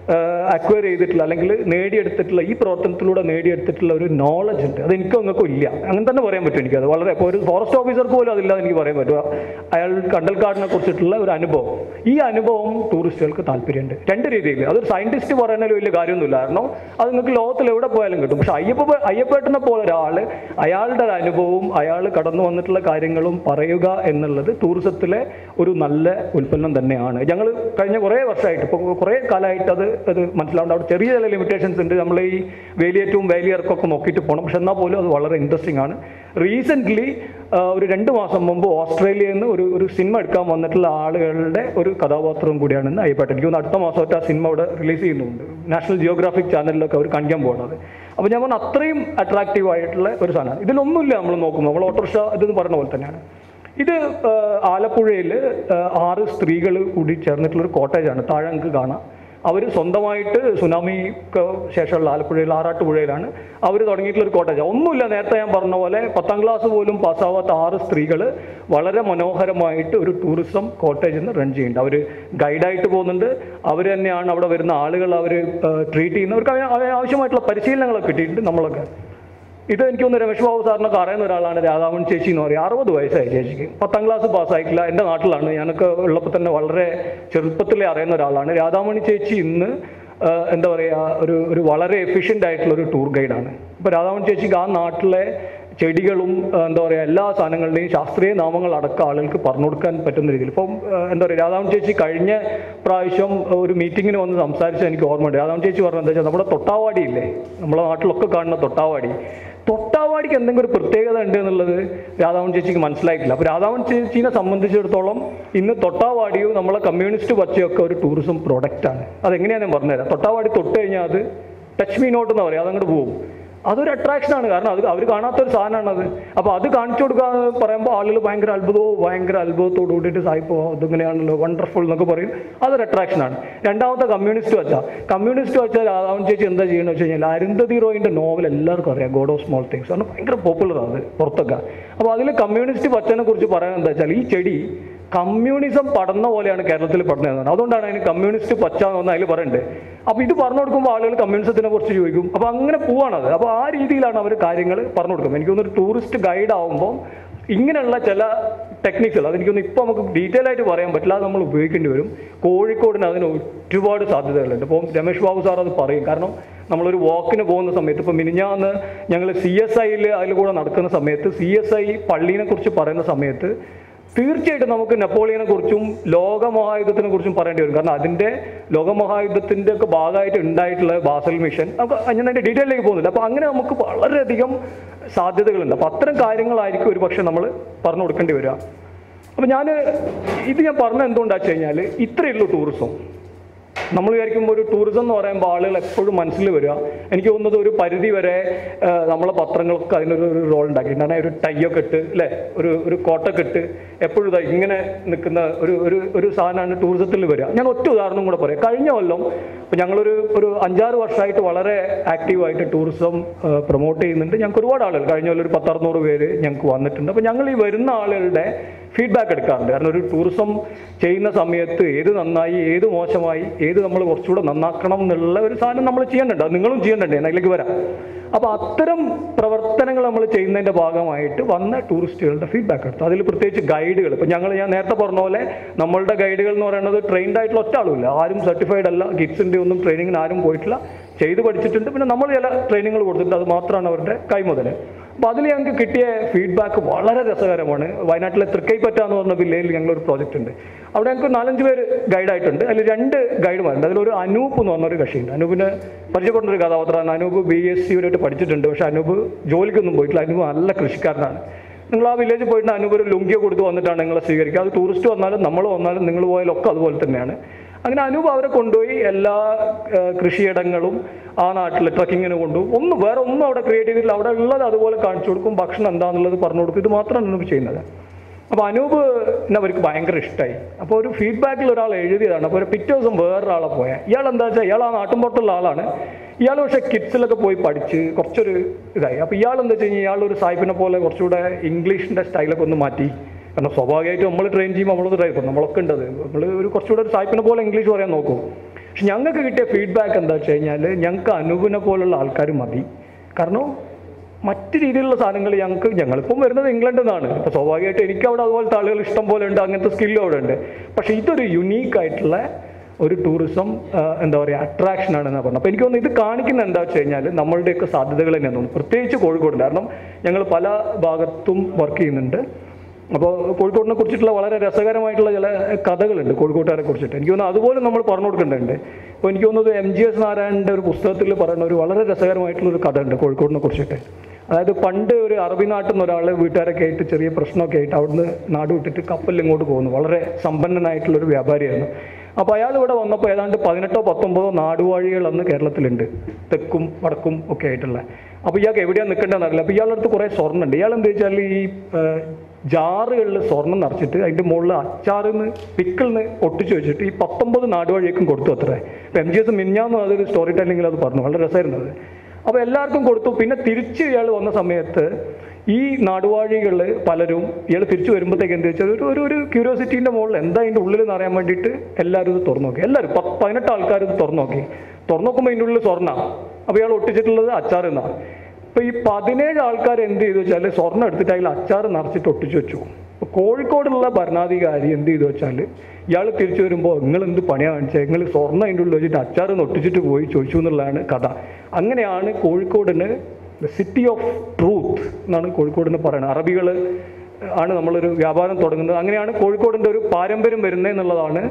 അക്വയർ ചെയ്തിട്ടുള്ള അല്ലെങ്കിൽ നേടിയെടുത്തിട്ടുള്ള ഈ പ്രവർത്തനത്തിലൂടെ നേടിയെടുത്തിട്ടുള്ള ഒരു നോളജ് ഉണ്ട് അത് എനിക്കും നിങ്ങൾക്കും ഇല്ല അങ്ങനെ തന്നെ പറയാൻ പറ്റും എനിക്കത് വളരെ ഇപ്പോൾ ഒരു ഫോറസ്റ്റ് ഓഫീസർക്ക് പോലും അതില്ലാതെ എനിക്ക് പറയാൻ പറ്റുക അയാൾ കണ്ടൽക്കാടിനെ കുറിച്ചിട്ടുള്ള ഒരു അനുഭവം ഈ അനുഭവം ടൂറിസ്റ്റുകൾക്ക് താല്പര്യമുണ്ട് രണ്ട് രീതിയിൽ അതൊരു സയന്റിസ്റ്റ് പറയുന്നതിൽ വലിയ കാര്യമൊന്നുമില്ല കാരണം അത് നിങ്ങൾക്ക് ലോകത്തിൽ എവിടെ പോയാലും കിട്ടും പക്ഷെ അയ്യപ്പ അയ്യപ്പേട്ടനെ പോലെ ഒരാൾ അയാളുടെ ഒരു അനുഭവവും അയാൾ കടന്നു വന്നിട്ടുള്ള കാര്യങ്ങളും പറയുക എന്നുള്ളത് ടൂറിസത്തിലെ ഒരു നല്ല ഉൽപ്പന്നം തന്നെയാണ് ഞങ്ങൾ കഴിഞ്ഞ കുറേ വർഷമായിട്ട് ഇപ്പോൾ കുറേ കാലമായിട്ട് അത് അത് മനസ്സിലാവുണ്ട് അവിടെ ചെറിയ ചില ലിമിറ്റേഷൻസ് ഉണ്ട് നമ്മൾ ഈ വേലിയേറ്റവും വേലിയിറക്കൊക്കെ നോക്കിയിട്ട് പോകണം പക്ഷെ എന്നാൽ പോലും അത് വളരെ ഇൻട്രസ്റ്റിംഗ് ആണ് റീസെൻ്റ്ലി ഒരു രണ്ട് മാസം മുമ്പ് ഓസ്ട്രേലിയയിൽ നിന്ന് ഒരു ഒരു സിനിമ എടുക്കാൻ വന്നിട്ടുള്ള ആളുകളുടെ ഒരു കഥാപാത്രവും കൂടിയാണെന്ന് അയ്യപ്പെട്ട എനിക്ക് തോന്നുന്നു അടുത്ത മാസമായിട്ട് ആ സിനിമ അവിടെ റിലീസ് ചെയ്യുന്നുണ്ട് നാഷണൽ ജിയോഗ്രാഫിക് ചാനലിലൊക്കെ അവർ കാണിക്കാൻ പോകുന്നത് അപ്പോൾ ഞാൻ പറഞ്ഞ അത്രയും അട്രാക്റ്റീവ് ആയിട്ടുള്ള ഒരു സാധനമാണ് ഇതിലൊന്നുമില്ല നമ്മൾ നോക്കുമ്പോൾ നമ്മൾ ഓട്ടോറിക്ഷ ഇതെന്ന് പറഞ്ഞ പോലെ തന്നെയാണ് ഇത് ആലപ്പുഴയിൽ ആറ് സ്ത്രീകൾ കൂടി ചേർന്നിട്ടുള്ള ഒരു കോട്ടേജാണ് താഴെ നമുക്ക് കാണാം അവർ സ്വന്തമായിട്ട് സുനാമിക്ക് ശേഷമുള്ള ആലപ്പുഴയിൽ ആറാട്ടുപുഴയിലാണ് അവർ തുടങ്ങിയിട്ടുള്ള ഒരു കോട്ടേജ് ഒന്നുമില്ല നേരത്തെ ഞാൻ പറഞ്ഞ പോലെ പത്താം ക്ലാസ് പോലും പാസ്സാവാത്ത ആറ് സ്ത്രീകൾ വളരെ മനോഹരമായിട്ട് ഒരു ടൂറിസം കോട്ടേജ് എന്ന് റൺ ചെയ്യുന്നുണ്ട് അവർ ഗൈഡായിട്ട് പോകുന്നുണ്ട് അവർ തന്നെയാണ് അവിടെ വരുന്ന ആളുകൾ അവർ ട്രീറ്റ് ചെയ്യുന്നവർക്ക് അവ- അവ- ആവശ്യമായിട്ടുള്ള പരിശീലനങ്ങളൊക്കെ കിട്ടിയിട്ടുണ്ട് നമ്മളൊക്കെ ഇത് എനിക്ക് തോന്നുന്നു രമേഷ് ബാബു സാറിനൊക്കെ അറിയുന്ന ഒരാളാണ് രാധാമൺ ചേച്ചി എന്ന് പറയും അറുപത് വയസ്സായി ചേച്ചിക്ക് പത്താം ക്ലാസ് പാസ്സായിട്ടില്ല എൻ്റെ നാട്ടിലാണ് ഞാനൊക്കെ ഉള്ളപ്പോൾ തന്നെ വളരെ ചെറുപ്പത്തിലേ അറിയുന്ന ഒരാളാണ് രാധാമണി ചേച്ചി ഇന്ന് ആ, എന്താ പറയുക ഒരു ഒരു വളരെ എഫിഷ്യൻ്റ് ആയിട്ടുള്ള ഒരു ടൂർ ഗൈഡാണ് ഇപ്പോൾ രാധാമണി ചേച്ചിക്ക് ആ നാട്ടിലെ ചെടികളും ആ, എന്താ പറയുക എല്ലാ സാധനങ്ങളുടെയും ശാസ്ത്രീയ നാമങ്ങൾ അടക്കം ആളുകൾക്ക് പറഞ്ഞു കൊടുക്കാൻ പറ്റുന്ന രീതിയിൽ ഇപ്പം ആ, എന്താ പറയുക രാധാമൺ ചേച്ചി കഴിഞ്ഞ പ്രാവശ്യം ഒരു മീറ്റിങ്ങിന് വന്ന് സംസാരിച്ച എനിക്ക് ഓർമ്മയുണ്ട് രാധാമൺ ചേച്ചി പറഞ്ഞത് എന്താ വെച്ചാൽ നമ്മുടെ തൊട്ടാവാടി ഇല്ലേ നമ്മുടെ നാട്ടിലൊക്കെ കാണുന്ന തൊട്ടാവാടി തൊട്ടാവാടി തൊട്ടാവാടിക്ക് എന്തെങ്കിലും ഒരു പ്രത്യേകത ഉണ്ട് എന്നുള്ളത് രാധാവൺ ചേച്ചിക്ക് മനസ്സിലായിട്ടില്ല അപ്പോൾ രാധാവൺ ചേച്ചീനെ സംബന്ധിച്ചിടത്തോളം ഇന്ന് തൊട്ടാവാടിയും നമ്മളെ കമ്മ്യൂണിസ്റ്റ് പച്ചയൊക്കെ ഒരു ടൂറിസം പ്രോഡക്റ്റാണ് അതെങ്ങനെയാണ് ഞാൻ പറഞ്ഞുതരാം തൊട്ടാവാടി തൊട്ട് കഴിഞ്ഞാൽ അത് ടച്ച് മീ നോട്ട് എന്ന് പറയും അതങ്ങോട്ട് പോകും അതൊരു അട്രാക്ഷനാണ് കാരണം അത് അവർ കാണാത്തൊരു സാധനമാണ് അത് അപ്പോൾ അത് കാണിച്ചു കൊടുക്കുക എന്ന് പറയുമ്പോൾ ആളുകൾ ഭയങ്കര അത്ഭുതവും ഭയങ്കര അത്ഭുതത്തോട് കൂടിയിട്ട് സായിപ്പോ ഇതിങ്ങനെയാണല്ലോ വണ്ടർഫുൾ എന്നൊക്കെ പറയും അതൊരു അട്രാക്ഷനാണ് രണ്ടാമത്തെ കമ്മ്യൂണിസ്റ്റ് വച്ച കമ്മ്യൂണിസ്റ്റ് വച്ച രാധാവൻ ചേച്ചി എന്താ ചെയ്യുന്നത് വെച്ച് കഴിഞ്ഞാൽ അരുന്ധതി റോയിൻ്റെ നോവൽ എല്ലാവർക്കും അറിയാം ഗോഡ് ഓഫ് സ്മോൾ തിങ്സ് കാരണം ഭയങ്കര പോപ്പുലറാണ് അത് പുറത്തൊക്കെ അപ്പോൾ അതിൽ കമ്മ്യൂണിസ്റ്റ് പച്ചനെ കുറിച്ച് പറയാൻ എന്താ വെച്ചാൽ ഈ ചെടി കമ്മ്യൂണിസം പഠന പോലെയാണ് കേരളത്തിൽ പഠനം അതുകൊണ്ടാണ് അതിന് കമ്മ്യൂണിസ്റ്റ് പച്ച എന്ന് അതിൽ പറയുന്നത് അപ്പോൾ ഇത് പറഞ്ഞു കൊടുക്കുമ്പോൾ ആളുകൾ കമ്മ്യൂണിസത്തിനെ കുറിച്ച് ചോദിക്കും അപ്പോൾ അങ്ങനെ പോവാണത് അപ്പോൾ ആ രീതിയിലാണ് അവർ കാര്യങ്ങൾ പറഞ്ഞു കൊടുക്കുന്നത് എനിക്ക് തോന്നുന്നു ടൂറിസ്റ്റ് ഗൈഡ് ആവുമ്പോൾ ഇങ്ങനെയുള്ള ചില ടെക്നിക്സുകൾ അതെനിക്കൊന്നും ഇപ്പോൾ നമുക്ക് ഡീറ്റെയിൽ ആയിട്ട് പറയാൻ പറ്റില്ല അത് നമ്മൾ ഉപയോഗിക്കേണ്ടി വരും കോഴിക്കോടിന് അതിന് ഒരുപാട് സാധ്യതകളുണ്ട് ഇപ്പോൾ രമേഷ് ബാബു സാർ അത് പറയും കാരണം നമ്മളൊരു വാക്കിന് പോകുന്ന സമയത്ത് ഇപ്പോൾ മിനിഞ്ഞാന്ന് ഞങ്ങൾ സി എസ് ഐയിൽ അതിൽ കൂടെ നടക്കുന്ന സമയത്ത് സി എസ് ഐ പള്ളീനെ കുറിച്ച് പറയുന്ന സമയത്ത് തീർച്ചയായിട്ടും നമുക്ക് നെപ്പോളിയനെ കുറിച്ചും ലോകമഹായുദ്ധത്തിനെ കുറിച്ചും പറയേണ്ടി വരും കാരണം അതിൻ്റെ ലോകമഹായുദ്ധത്തിൻ്റെ ഒക്കെ ഭാഗമായിട്ട് ഉണ്ടായിട്ടുള്ള ബാസൽ മിഷൻ നമുക്ക് ഞാൻ അതിൻ്റെ ഡീറ്റെയിലേക്ക് പോകുന്നില്ല അപ്പോൾ അങ്ങനെ നമുക്ക് വളരെയധികം സാധ്യതകളുണ്ട് അപ്പോൾ അത്തരം കാര്യങ്ങളായിരിക്കും ഒരു പക്ഷേ നമ്മൾ പറഞ്ഞു കൊടുക്കേണ്ടി വരിക അപ്പോൾ ഞാൻ ഇത് ഞാൻ പറഞ്ഞ എന്തുകൊണ്ടാ വെച്ച് കഴിഞ്ഞാൽ ഇത്രയേ ഉള്ളൂ ടൂറിസം നമ്മൾ വിചാരിക്കുമ്പോൾ ഒരു ടൂറിസം എന്ന് പറയുമ്പോൾ ആളുകൾ എപ്പോഴും മനസ്സിൽ വരിക എനിക്ക് തോന്നുന്നത് ഒരു പരിധി വരെ ആ, നമ്മളെ പത്രങ്ങളൊക്കെ അതിനൊരു ഒരു റോൾ ഉണ്ടാക്കിയിട്ടുണ്ട് ഒരു ടൈയൊക്കെ ഇട്ട് അല്ലേ ഒരു ഒരു കോട്ടൊക്കെ ഇട്ട് എപ്പോഴും ഇതാ ഇങ്ങനെ നിൽക്കുന്ന ഒരു ഒരു ഒരു സാധനമാണ് ടൂറിസത്തിൽ വരിക ഞാൻ ഒറ്റ ഉദാഹരണം കൂടെ പറയാം കഴിഞ്ഞ കൊല്ലം ഇപ്പം ഞങ്ങളൊരു ഒരു അഞ്ചാറ് വർഷമായിട്ട് വളരെ ആക്റ്റീവായിട്ട് ടൂറിസം പ്രൊമോട്ട് ചെയ്യുന്നുണ്ട് ഞങ്ങൾക്ക് ഒരുപാട് ആളുകൾ കഴിഞ്ഞ കൊല്ലം ഒരു പത്തറുന്നൂറ് പേര് ഞങ്ങൾക്ക് വന്നിട്ടുണ്ട് അപ്പോൾ ഞങ്ങൾ ഈ വരുന്ന ആളുകളുടെ ഫീഡ്ബാക്ക് എടുക്കാറുണ്ട് കാരണം ഒരു ടൂറിസം ചെയ്യുന്ന സമയത്ത് ഏത് നന്നായി ഏത് മോശമായി ഏത് നമ്മൾ കുറച്ചുകൂടെ നന്നാക്കണം എന്നുള്ള ഒരു സാധനം നമ്മൾ ചെയ്യേണ്ടതുണ്ട് അത് നിങ്ങളും ചെയ്യേണ്ടതുണ്ട് ഞാൻ അതിലേക്ക് വരാം അപ്പോൾ അത്തരം പ്രവർത്തനങ്ങൾ നമ്മൾ ചെയ്യുന്നതിൻ്റെ ഭാഗമായിട്ട് വന്ന ടൂറിസ്റ്റുകളുടെ ഫീഡ്ബാക്ക് എടുത്തു അതിൽ പ്രത്യേകിച്ച് ഗൈഡുകൾ ഇപ്പം ഞങ്ങൾ ഞാൻ നേരത്തെ പറഞ്ഞ പോലെ നമ്മളുടെ ഗൈഡുകൾ എന്ന് പറയുന്നത് ട്രെയിൻഡ് ആയിട്ടുള്ള ഒറ്റ ആളുമില്ല ആരും സർട്ടിഫൈഡ് അല്ല കിഡ്സിൻ്റെ ഒന്നും ട്രെയിനിങ്ങിന് ആരും പോയിട്ടില്ല ചെയ്ത് പഠിച്ചിട്ടുണ്ട് പിന്നെ നമ്മൾ ചില ട്രെയിനിങ്ങൾ കൊടുത്തിട്ടുണ്ട് അത് മാത്രമാണ് അവരുടെ കൈമുതൽ അപ്പോൾ അതിൽ ഞങ്ങൾക്ക് കിട്ടിയ ഫീഡ്ബാക്ക് വളരെ രസകരമാണ് വയനാട്ടിലെ തൃക്കൈപ്പറ്റ എന്ന് പറഞ്ഞ വില്ലയിൽ ഞങ്ങളൊരു പ്രോജക്റ്റ് ഉണ്ട് അവിടെ ഞങ്ങൾക്ക് നാലഞ്ച് പേര് ഗൈഡായിട്ടുണ്ട് അതിൽ രണ്ട് ഗൈഡുമാരുണ്ട് അതിലൊരു അനൂപ് എന്ന് പറഞ്ഞൊരു കക്ഷിയുണ്ട് അനൂപിന് പരിചയപ്പെടുന്ന ഒരു കഥാപാത്രമാണ് അനൂപ് ബി എസ് സിയുമായിട്ട് പഠിച്ചിട്ടുണ്ട് പക്ഷേ അനൂപ് ജോലിക്കൊന്നും പോയിട്ടില്ല അനൂപ് നല്ല കൃഷിക്കാരനാണ് നിങ്ങൾ ആ വില്ലേജിൽ പോയിട്ട് അനൂപ് ഒരു ലുങ്കിയോ കൊടുത്ത് വന്നിട്ടാണ് നിങ്ങളെ സ്വീകരിക്കുക അത് ടൂറിസ്റ്റ് വന്നാലും നമ്മൾ വന്നാലും നിങ്ങൾ പോയാലും ഒക്കെ അതുപോലെ തന്നെയാണ് അങ്ങനെ അനൂപ് അവരെ കൊണ്ടുപോയി എല്ലാ ആ, കൃഷിയിടങ്ങളും ആ നാട്ടിൽ ട്രക്കിങ്ങിന് കൊണ്ടുപോകും ഒന്നും വേറെ ഒന്നും അവിടെ ക്രിയേറ്റ് ചെയ്തിട്ടില്ല അവിടെ ഉള്ളത് അതുപോലെ കാണിച്ചു കൊടുക്കും ഭക്ഷണം എന്താണെന്നുള്ളത് പറഞ്ഞു കൊടുക്കും ഇത് മാത്രമാണ് അനൂപ് ചെയ്യുന്നത് അപ്പോൾ അനൂപ് എന്നെ അവർക്ക് ഭയങ്കര ഇഷ്ടമായി അപ്പോൾ ഒരു ഫീഡ്ബാക്കിൽ ഒരാൾ എഴുതിയതാണ് അപ്പോൾ ഒരു പിറ്റേ ദിവസം വേറൊരാളെ പോയാൽ ഇയാൾ എന്താ വെച്ചാൽ ഇയാൾ ആ നാട്ടിൻപുറത്തുള്ള ആളാണ് ഇയാൾ പക്ഷേ കിഡ്സിലൊക്കെ പോയി പഠിച്ച് കുറച്ചൊരു ഇതായി അപ്പോൾ ഇയാൾ എന്താ വെച്ച് കഴിഞ്ഞാൽ ഇയാൾ ഒരു സായിപ്പിനെ പോലെ കുറച്ചുകൂടെ ഇംഗ്ലീഷിൻ്റെ സ്റ്റൈലൊക്കെ ഒന്ന് മാറ്റി കാരണം സ്വാഭാവികമായിട്ടും നമ്മൾ ട്രെയിൻ ചെയ്യുമ്പോൾ നമ്മളൊന്ന് ട്രൈ ചെയ്യും നമ്മളൊക്കെ ഉണ്ടത് നമ്മൾ ഒരു കുറച്ചുകൂടെ ഒരു സായിപ്പിനെ പോലെ ഇംഗ്ലീഷ് പറയാൻ നോക്കും പക്ഷെ ഞങ്ങൾക്ക് കിട്ടിയ ഫീഡ്ബാക്ക് എന്താ വെച്ച് കഴിഞ്ഞാൽ ഞങ്ങൾക്ക് അനൂപിനെ പോലുള്ള ആൾക്കാർ മതി കാരണം മറ്റ് രീതിയിലുള്ള സാധനങ്ങൾ ഞങ്ങൾക്ക് ഞങ്ങളിപ്പം വരുന്നത് ഇംഗ്ലണ്ടിൽ നിന്നാണ് ഇപ്പോൾ സ്വാഭാവികമായിട്ട് എനിക്ക് അവിടെ അതുപോലത്തെ ആളുകൾ ഇഷ്ടം പോലെ ഉണ്ട് അങ്ങനത്തെ സ്കില്ലും അവിടെ ഉണ്ട് പക്ഷേ ഇതൊരു യുണീക്ക് ആയിട്ടുള്ള ഒരു ടൂറിസം എന്താ പറയുക അട്രാക്ഷൻ ആണെന്ന് പറഞ്ഞു അപ്പോൾ എനിക്ക് തോന്നുന്നു ഇത് കാണിക്കുന്ന എന്താ വെച്ച് കഴിഞ്ഞാൽ നമ്മളുടെയൊക്കെ സാധ്യതകൾ തന്നെയാണ് തോന്നുന്നു പ്രത്യേകിച്ച് കോഴിക്കോട് കാരണം ഞങ്ങൾ പല ഭാഗത്തും വർക്ക് ചെയ്യുന്നുണ്ട് അപ്പോൾ കോഴിക്കോടിനെ കുറിച്ചിട്ടുള്ള വളരെ രസകരമായിട്ടുള്ള ചില കഥകളുണ്ട് കോഴിക്കോട്ടുകാരെ കുറിച്ചിട്ട് എനിക്ക് തോന്നുന്നു അതുപോലെ നമ്മൾ പറഞ്ഞു കൊടുക്കേണ്ടതുണ്ട് ഇപ്പോൾ എനിക്ക് തോന്നുന്നത് എം ജി എസ് നാരായണൻ്റെ ഒരു പുസ്തകത്തിൽ പറയുന്ന ഒരു വളരെ രസകരമായിട്ടുള്ള ഒരു കഥ ഉണ്ട് കോഴിക്കോടിനെ കുറിച്ചിട്ട് അതായത് പണ്ട് ഒരു അറബി നാട്ടിൽ നിന്ന് ഒരാൾ വീട്ടുകാരൊക്കെ ആയിട്ട് ചെറിയ പ്രശ്നമൊക്കെ ആയിട്ട് അവിടുന്ന് നാട് വിട്ടിട്ട് കപ്പലിൽ ഇങ്ങോട്ട് പോകുന്നു വളരെ സമ്പന്നനായിട്ടുള്ള ഒരു വ്യാപാരിയായിരുന്നു അപ്പോൾ അയാൾ ഇവിടെ വന്നപ്പോൾ ഏതാണ്ട് പതിനെട്ടോ പത്തൊമ്പതോ നാടുവാഴികൾ അന്ന് കേരളത്തിലുണ്ട് തെക്കും വടക്കും ഒക്കെ ആയിട്ടുള്ള അപ്പോൾ ഇയാൾക്ക് എവിടെയാണ് നിൽക്കേണ്ടതെന്ന് അറിയില്ല അപ്പോൾ ഇയാളുടെ അടുത്ത് കുറേ സ്വർണ്ണം ഉണ്ട് ഇയാൾ എന്താ വെച്ചാൽ ഈ ജാറുകളിൽ സ്വർണം നിറച്ചിട്ട് അതിൻ്റെ മുകളിൽ അച്ചാറിന്ന് പിക്കിളിന് ഒട്ടിച്ച് വെച്ചിട്ട് ഈ പത്തൊമ്പത് നാടുവഴിയേക്കും കൊടുത്തു അത്രേ ഇപ്പം എം ജി എസ് മിന്നാന്ന് അതൊരു സ്റ്റോറി ടെല്ലിങ്ങിൽ അത് പറഞ്ഞു വളരെ രസമായിരുന്നു അത് അപ്പോൾ എല്ലാവർക്കും കൊടുത്തു പിന്നെ തിരിച്ച് ഇയാൾ വന്ന സമയത്ത് ഈ നാടുവാഴികൾ പലരും ഇയാൾ തിരിച്ചു വരുമ്പോഴത്തേക്ക് എന്താ വെച്ചാൽ ഒരു ഒരു ഒരു ക്യൂരിയോസിറ്റീൻ്റെ മുകളിൽ എന്താ അതിൻ്റെ ഉള്ളിൽ എന്ന് അറിയാൻ വേണ്ടിയിട്ട് എല്ലാവരും ഇത് തുറന്നു നോക്കി എല്ലാവരും പത്ത് പതിനെട്ട് ആൾക്കാർ ഇത് തുറന്നു നോക്കി തുറന്നു നോക്കുമ്പോൾ അതിൻ്റെ ഉള്ളിൽ സ്വർണ്ണ അപ്പോൾ ഇയാൾ ഒട്ടിച്ചിട്ടുള്ളത് അച്ചാർ എന്നാണ് അപ്പോൾ ഈ പതിനേഴ് ആൾക്കാർ എന്ത് ചെയ്തു വെച്ചാൽ സ്വർണ്ണം എടുത്തിട്ട് അതിൽ അച്ചാർ നിറച്ചിട്ട് ഒട്ടിച്ചു വെച്ചു അപ്പോൾ കോഴിക്കോടുള്ള ഭരണാധികാരി എന്ത് ചെയ്തു വെച്ചാൽ ഇയാൾ തിരിച്ചു വരുമ്പോൾ നിങ്ങൾ എന്ത് പണിയാണ് കാണിച്ചത് നിങ്ങൾ സ്വർണ്ണം അതിൻ്റെ ഉള്ളിൽ വെച്ചിട്ട് അച്ചാർ ഒട്ടിച്ചിട്ട് പോയി ചോദിച്ചു എന്നുള്ളതാണ് കഥ അങ്ങനെയാണ് കോഴിക്കോടിന് ദ സിറ്റി ഓഫ് ട്രൂത്ത് എന്നാണ് കോഴിക്കോടിന് പറയുന്നത് അറബികൾ ആണ് നമ്മളൊരു വ്യാപാരം തുടങ്ങുന്നത് അങ്ങനെയാണ് കോഴിക്കോടിൻ്റെ ഒരു പാരമ്പര്യം വരുന്നത് എന്നുള്ളതാണ്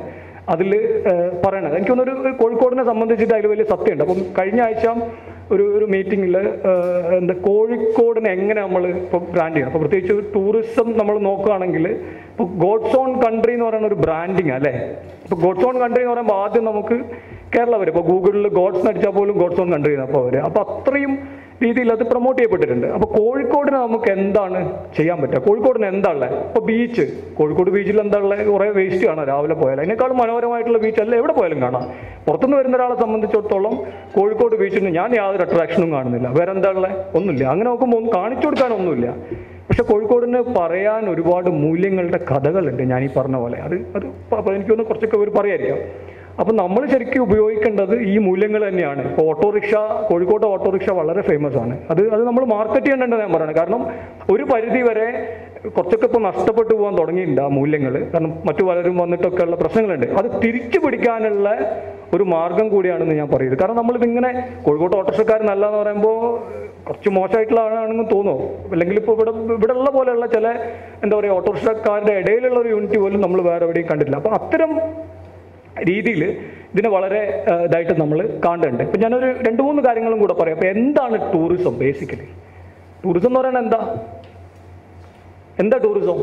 അതിൽ പറയണത് എനിക്ക് തോന്നുന്നു ഒരു കോഴിക്കോടിനെ സംബന്ധിച്ചിട്ട് അതിൽ വലിയ സത്യമുണ്ട് അപ്പം കഴിഞ്ഞ ആഴ്ച ഒരു ഒരു മീറ്റിങ്ങിൽ എന്താ കോഴിക്കോടിനെ എങ്ങനെ നമ്മൾ ഇപ്പോൾ ബ്രാൻഡ് ചെയ്യണം അപ്പോൾ പ്രത്യേകിച്ച് ടൂറിസം നമ്മൾ നോക്കുകയാണെങ്കിൽ ഇപ്പോൾ ഗോഡ്സ് ഓൺ കൺട്രി എന്ന് പറയുന്ന ഒരു ബ്രാൻഡിങ് അല്ലേ ഇപ്പോൾ ഗോഡ്സ് ഓൺ കൺട്രി എന്ന് പറയുമ്പോൾ ആദ്യം നമുക്ക് കേരള വരും ഇപ്പോൾ ഗൂഗിളിൽ ഗോഡ്സ് അടിച്ചാൽ പോലും ഗോഡ്സ് ഓൺ കൺട്രി അപ്പോൾ വരും അപ്പോൾ അത്രയും രീതിയിൽ അത് പ്രൊമോട്ട് ചെയ്യപ്പെട്ടിട്ടുണ്ട് അപ്പോൾ കോഴിക്കോടിന് നമുക്ക് എന്താണ് ചെയ്യാൻ പറ്റുക കോഴിക്കോടിന് എന്താ ഉള്ളത് ഇപ്പോൾ ബീച്ച് കോഴിക്കോട് ബീച്ചിൽ എന്താ ഉള്ളത് കുറേ വേസ്റ്റ് കാണാം രാവിലെ പോയാൽ അതിനേക്കാളും മനോഹരമായിട്ടുള്ള ബീച്ച് അല്ല എവിടെ പോയാലും കാണാം പുറത്തുനിന്ന് വരുന്ന ഒരാളെ സംബന്ധിച്ചിടത്തോളം കോഴിക്കോട് ബീച്ചിന് ഞാൻ യാതൊരു അട്രാക്ഷനും കാണുന്നില്ല വേറെ എന്താ ഉള്ളത് ഒന്നുമില്ല അങ്ങനെ നോക്കുമ്പോൾ ഒന്നും കാണിച്ചു കൊടുക്കാനൊന്നുമില്ല പക്ഷെ കോഴിക്കോടിന് പറയാൻ ഒരുപാട് മൂല്യങ്ങളുടെ കഥകളുണ്ട് ഞാൻ ഈ പറഞ്ഞ പോലെ അത് അത് അപ്പോൾ എനിക്കൊന്ന് കുറച്ചൊക്കെ ഒരു പറയായിരിക്കാം അപ്പം നമ്മൾ ശരിക്കും ഉപയോഗിക്കേണ്ടത് ഈ മൂല്യങ്ങൾ തന്നെയാണ് ഇപ്പോൾ ഓട്ടോറിക്ഷ കോഴിക്കോട്ടെ ഓട്ടോറിക്ഷ വളരെ ഫേമസ് ആണ് അത് അത് നമ്മൾ മാർക്കറ്റ് ചെയ്യേണ്ടത് ഞാൻ പറയുന്നത് കാരണം ഒരു പരിധി വരെ കുറച്ചൊക്കെ ഇപ്പോൾ നഷ്ടപ്പെട്ടു പോകാൻ തുടങ്ങിയിട്ടുണ്ട് ആ മൂല്യങ്ങൾ കാരണം മറ്റു പലരും വന്നിട്ടൊക്കെ ഉള്ള പ്രശ്നങ്ങളുണ്ട് അത് തിരിച്ചു പിടിക്കാനുള്ള ഒരു മാർഗം കൂടിയാണെന്ന് ഞാൻ പറയുന്നത് കാരണം നമ്മളിതിങ്ങനെ കോഴിക്കോട്ട് ഓട്ടോറിക്ഷക്കാരനല്ല എന്ന് പറയുമ്പോൾ കുറച്ച് മോശമായിട്ടുള്ള ആളാണെന്ന് തോന്നുമോ അല്ലെങ്കിൽ ഇപ്പോൾ ഇവിടെ ഇവിടെ ഉള്ള പോലെയുള്ള ചില എന്താ പറയുക ഓട്ടോറിക്ഷക്കാരുടെ ഇടയിലുള്ള ഒരു യൂണിറ്റ് പോലും നമ്മൾ വേറെ എവിടെയും കണ്ടിട്ടില്ല അപ്പോൾ അത്തരം രീതിയിൽ ഇതിനെ വളരെ ആ, ഇതായിട്ട് നമ്മൾ കാണുന്നുണ്ട് ഇപ്പം ഞാനൊരു രണ്ട് മൂന്ന് കാര്യങ്ങളും കൂടെ പറയാം അപ്പോൾ എന്താണ് ടൂറിസം ബേസിക്കലി ടൂറിസം എന്ന് പറയുന്നത് എന്താ എന്താ ടൂറിസം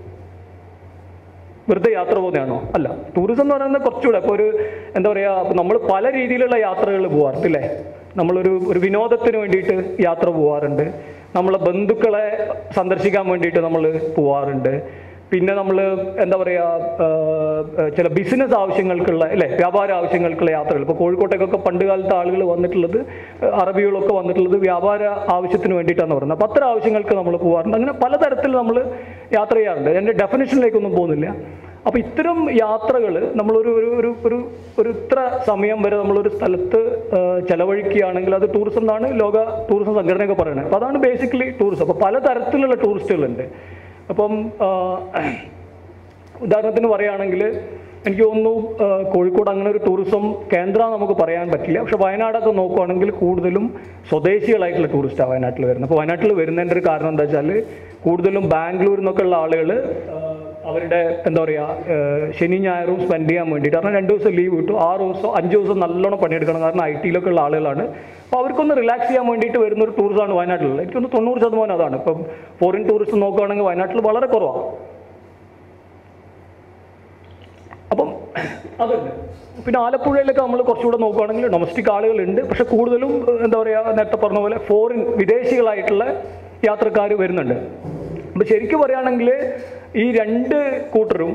വെറുതെ യാത്ര പോകുന്നതാണോ അല്ല ടൂറിസം എന്ന് പറയുന്നത് കുറച്ചുകൂടെ ഇപ്പോൾ ഒരു എന്താ പറയുക നമ്മൾ പല രീതിയിലുള്ള യാത്രകൾ പോകാറുണ്ട് അല്ലേ നമ്മളൊരു ഒരു വിനോദത്തിന് വേണ്ടിയിട്ട് യാത്ര പോകാറുണ്ട് നമ്മളെ ബന്ധുക്കളെ സന്ദർശിക്കാൻ വേണ്ടിയിട്ട് നമ്മൾ പോവാറുണ്ട് പിന്നെ നമ്മൾ എന്താ പറയുക ചില ബിസിനസ് ആവശ്യങ്ങൾക്കുള്ള അല്ലേ വ്യാപാര ആവശ്യങ്ങൾക്കുള്ള യാത്രകൾ ഇപ്പോൾ കോഴിക്കോട്ടേക്കൊക്കെ പണ്ട് കാലത്ത് ആളുകൾ വന്നിട്ടുള്ളത് അറബികളൊക്കെ വന്നിട്ടുള്ളത് വ്യാപാര ആവശ്യത്തിന് വേണ്ടിയിട്ടാണ് പറയുന്നത് അപ്പോൾ അത്തരം ആവശ്യങ്ങൾക്ക് നമ്മൾ പോകാറുണ്ട് അങ്ങനെ പലതരത്തിൽ നമ്മൾ യാത്ര ചെയ്യാറുണ്ട് എൻ്റെ ഡെഫിനേഷനിലേക്കൊന്നും പോകുന്നില്ല അപ്പോൾ ഇത്തരം യാത്രകൾ നമ്മളൊരു ഒരു ഒരു ഒരു ഒരു ഇത്ര സമയം വരെ നമ്മളൊരു സ്ഥലത്ത് ആ, ചെലവഴിക്കുകയാണെങ്കിൽ അത് ടൂറിസം എന്നാണ് ലോക ടൂറിസം സംഘടനയൊക്കെ പറയുന്നത് അപ്പോൾ അതാണ് ബേസിക്കലി ടൂറിസം അപ്പോൾ പലതരത്തിലുള്ള ടൂറിസ്റ്റുകളുണ്ട് അപ്പം ആ, ഉദാഹരണത്തിന് പറയുകയാണെങ്കിൽ എനിക്ക് തോന്നുന്നു ആ, കോഴിക്കോട് അങ്ങനെ ഒരു ടൂറിസം കേന്ദ്രം നമുക്ക് പറയാൻ പറ്റില്ല പക്ഷെ വയനാടൊക്കെ നോക്കുവാണെങ്കിൽ കൂടുതലും സ്വദേശികളായിട്ടുള്ള ടൂറിസ്റ്റാണ് വയനാട്ടിൽ വരുന്നത് അപ്പോൾ വയനാട്ടിൽ വരുന്നതിൻ്റെ ഒരു കാരണം എന്താ വെച്ചാൽ കൂടുതലും ബാംഗ്ലൂരിൽ നിന്നൊക്കെ ഉള്ള ആളുകൾ അവരുടെ എന്താ പറയുക ശനി ഞായറും സ്പെൻഡ് ചെയ്യാൻ വേണ്ടിയിട്ട് കാരണം രണ്ട് ദിവസം ലീവ് കിട്ടും ആറ് ദിവസം അഞ്ച് ദിവസം നല്ലോണം പണിയെടുക്കണം കാരണം ഐ ടിയിലൊക്കെ ഉള്ള ആളുകളാണ് അപ്പോൾ അവർക്കൊന്ന് റിലാക്സ് ചെയ്യാൻ വേണ്ടിയിട്ട് വരുന്ന ഒരു ടൂറിസമാണ് വയനാട്ടിലുള്ളത് എനിക്കൊന്ന് തൊണ്ണൂറ് ശതമാനം അതാണ് ഇപ്പം ഫോറിൻ ടൂറിസ്റ്റ് നോക്കുകയാണെങ്കിൽ വയനാട്ടിൽ വളരെ കുറവാണ് അപ്പം അതുണ്ട് പിന്നെ ആലപ്പുഴയിലൊക്കെ നമ്മൾ കുറച്ചുകൂടെ നോക്കുകയാണെങ്കിൽ ഡൊമസ്റ്റിക് ആളുകളുണ്ട് പക്ഷെ കൂടുതലും ഏഹ്, എന്താ പറയുക നേരത്തെ പറഞ്ഞ പോലെ ഫോറിൻ വിദേശികളായിട്ടുള്ള യാത്രക്കാർ വരുന്നുണ്ട് അപ്പം ശരിക്കും പറയുകയാണെങ്കിൽ ഈ രണ്ട് കൂട്ടരും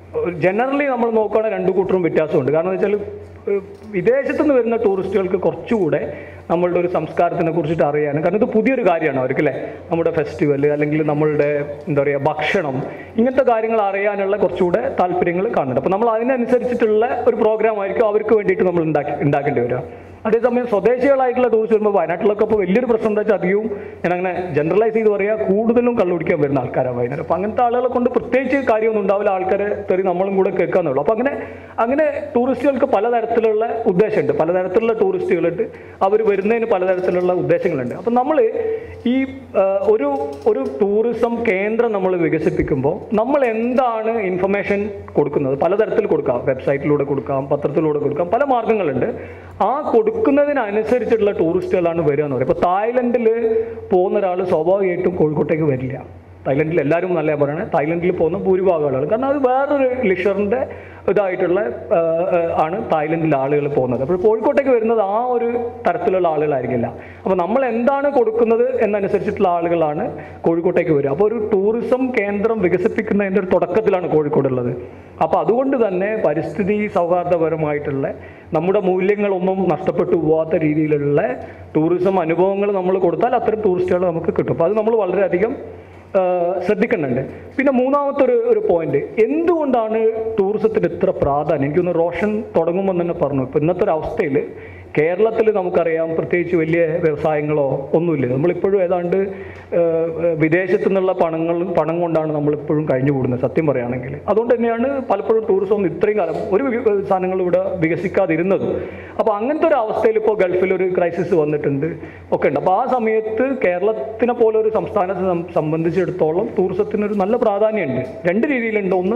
ജനറലി നമ്മൾ നോക്കുകയാണെങ്കിൽ രണ്ട് കൂട്ടരും വ്യത്യാസമുണ്ട് കാരണം എന്ന് വെച്ചാൽ ഏഹ്, വിദേശത്തു നിന്ന് വരുന്ന ടൂറിസ്റ്റുകൾക്ക് കുറച്ചുകൂടെ നമ്മളുടെ ഒരു സംസ്കാരത്തിനെ കുറിച്ചിട്ട് അറിയാനും കാരണം ഇത് പുതിയൊരു കാര്യമാണ് അവർക്ക് അല്ലേ നമ്മുടെ ഫെസ്റ്റിവൽ അല്ലെങ്കിൽ നമ്മളുടെ എന്താ പറയുക ഭക്ഷണം ഇങ്ങനത്തെ കാര്യങ്ങൾ അറിയാനുള്ള കുറച്ചുകൂടെ താല്പര്യങ്ങൾ കാണുന്നുണ്ട് അപ്പോൾ നമ്മൾ അതിനനുസരിച്ചിട്ടുള്ള ഒരു പ്രോഗ്രാം ആയിരിക്കും അവർക്ക് വേണ്ടിയിട്ട് നമ്മൾ ഉണ്ടാക്കി ഉണ്ടാക്കേണ്ടി വരിക അതേസമയം സ്വദേശികളായിട്ടുള്ള ടൂറിസ്റ്റ് വരുമ്പോൾ വയനാട്ടിലൊക്കെ ഇപ്പോൾ വലിയൊരു പ്രശ്നം എന്താ വെച്ചാൽ അധികവും ഞാൻ അങ്ങനെ ജനറലൈസ് ചെയ്ത് പറയുക കൂടുതലും കള്ളുപിടിക്കാൻ വരുന്ന ആൾക്കാരാണ് വയനാട് അപ്പോൾ അങ്ങനത്തെ ആളുകളെ കൊണ്ട് പ്രത്യേകിച്ച് കാര്യമൊന്നും ഉണ്ടാവില്ല ആൾക്കാരെ തെറി നമ്മളും കൂടെ കേൾക്കാന്നുള്ളൂ അപ്പോൾ അങ്ങനെ അങ്ങനെ ടൂറിസ്റ്റുകൾക്ക് പലതരത്തിലുള്ള ഉദ്ദേശമുണ്ട് പലതരത്തിലുള്ള ടൂറിസ്റ്റുകളുണ്ട് അവർ വരുന്നതിന് പലതരത്തിലുള്ള ഉദ്ദേശങ്ങളുണ്ട് അപ്പം നമ്മൾ ഈ ആ, ഒരു ഒരു ടൂറിസം കേന്ദ്രം നമ്മൾ വികസിപ്പിക്കുമ്പോൾ നമ്മൾ എന്താണ് ഇൻഫർമേഷൻ കൊടുക്കുന്നത് പലതരത്തിൽ കൊടുക്കാം വെബ്സൈറ്റിലൂടെ കൊടുക്കാം പത്രത്തിലൂടെ കൊടുക്കാം പല മാർഗങ്ങളുണ്ട് ആ കൊടുക്കുന്നതിനനുസരിച്ചിട്ടുള്ള ടൂറിസ്റ്റുകളാണ് വരിക എന്ന് പറയുന്നത് ഇപ്പോൾ തായ്ലൻഡിൽ പോകുന്ന ഒരാൾ സ്വാഭാവികമായിട്ടും കോഴിക്കോട്ടേക്ക് വരില്ല തായ്ലൻഡിൽ എല്ലാവരും നല്ല പറയണേ തായ്ലൻഡിൽ പോകുന്ന ഭൂരിഭാഗം ആളുകൾ കാരണം അത് വേറൊരു ലിഷറിൻ്റെ ഇതായിട്ടുള്ള ആ, ആ, ആണ് തായ്ലൻഡിൽ ആളുകൾ പോകുന്നത് അപ്പോൾ കോഴിക്കോട്ടേക്ക് വരുന്നത് ആ ഒരു തരത്തിലുള്ള ആളുകളായിരിക്കില്ല അപ്പോൾ നമ്മൾ എന്താണ് കൊടുക്കുന്നത് എന്നനുസരിച്ചിട്ടുള്ള ആളുകളാണ് കോഴിക്കോട്ടേക്ക് വരിക അപ്പോൾ ഒരു ടൂറിസം കേന്ദ്രം വികസിപ്പിക്കുന്നതിൻ്റെ ഒരു തുടക്കത്തിലാണ് കോഴിക്കോടുള്ളത് അപ്പോൾ അതുകൊണ്ട് തന്നെ പരിസ്ഥിതി സൗഹാർദ്ദപരമായിട്ടുള്ള നമ്മുടെ മൂല്യങ്ങളൊന്നും നഷ്ടപ്പെട്ടു പോകാത്ത രീതിയിലുള്ള ടൂറിസം അനുഭവങ്ങൾ നമ്മൾ കൊടുത്താൽ അത്തരം ടൂറിസ്റ്റുകൾ നമുക്ക് കിട്ടും അപ്പോൾ അത് നമ്മൾ വളരെയധികം ആ, ശ്രദ്ധിക്കുന്നുണ്ട് പിന്നെ മൂന്നാമത്തെ ഒരു ഒരു പോയിന്റ് എന്തുകൊണ്ടാണ് ടൂറിസത്തിന് ഇത്ര പ്രാധാന്യം എനിക്കൊന്ന് റോഷൻ തുടങ്ങുമ്പോൾ തന്നെ പറഞ്ഞു ഇപ്പം ഇന്നത്തെ ഒരു അവസ്ഥയിൽ കേരളത്തിൽ നമുക്കറിയാം പ്രത്യേകിച്ച് വലിയ വ്യവസായങ്ങളോ ഒന്നുമില്ല നമ്മളിപ്പോഴും ഏതാണ്ട് ആ, വിദേശത്തു നിന്നുള്ള പണങ്ങൾ പണം കൊണ്ടാണ് നമ്മളിപ്പോഴും കഴിഞ്ഞു കൂടുന്നത് സത്യം പറയുകയാണെങ്കിൽ അതുകൊണ്ട് തന്നെയാണ് പലപ്പോഴും ടൂറിസം ഒന്നും ഇത്രയും കാലം ഒരു വി- സാധനങ്ങൾ ഇവിടെ വികസിക്കാതിരുന്നത് അപ്പോൾ അങ്ങനത്തെ ഒരു അവസ്ഥയിൽ ഇപ്പോൾ ഗൾഫിൽ ഒരു ക്രൈസിസ് വന്നിട്ടുണ്ട് ഒക്കെ ഉണ്ട് അപ്പോൾ ആ സമയത്ത് കേരളത്തിനെ പോലെ ഒരു സംസ്ഥാനത്തെ സം- സംബന്ധിച്ചിടത്തോളം ടൂറിസത്തിന് ഒരു നല്ല പ്രാധാന്യമുണ്ട് രണ്ട് രീതിയിലുണ്ട് ഒന്ന്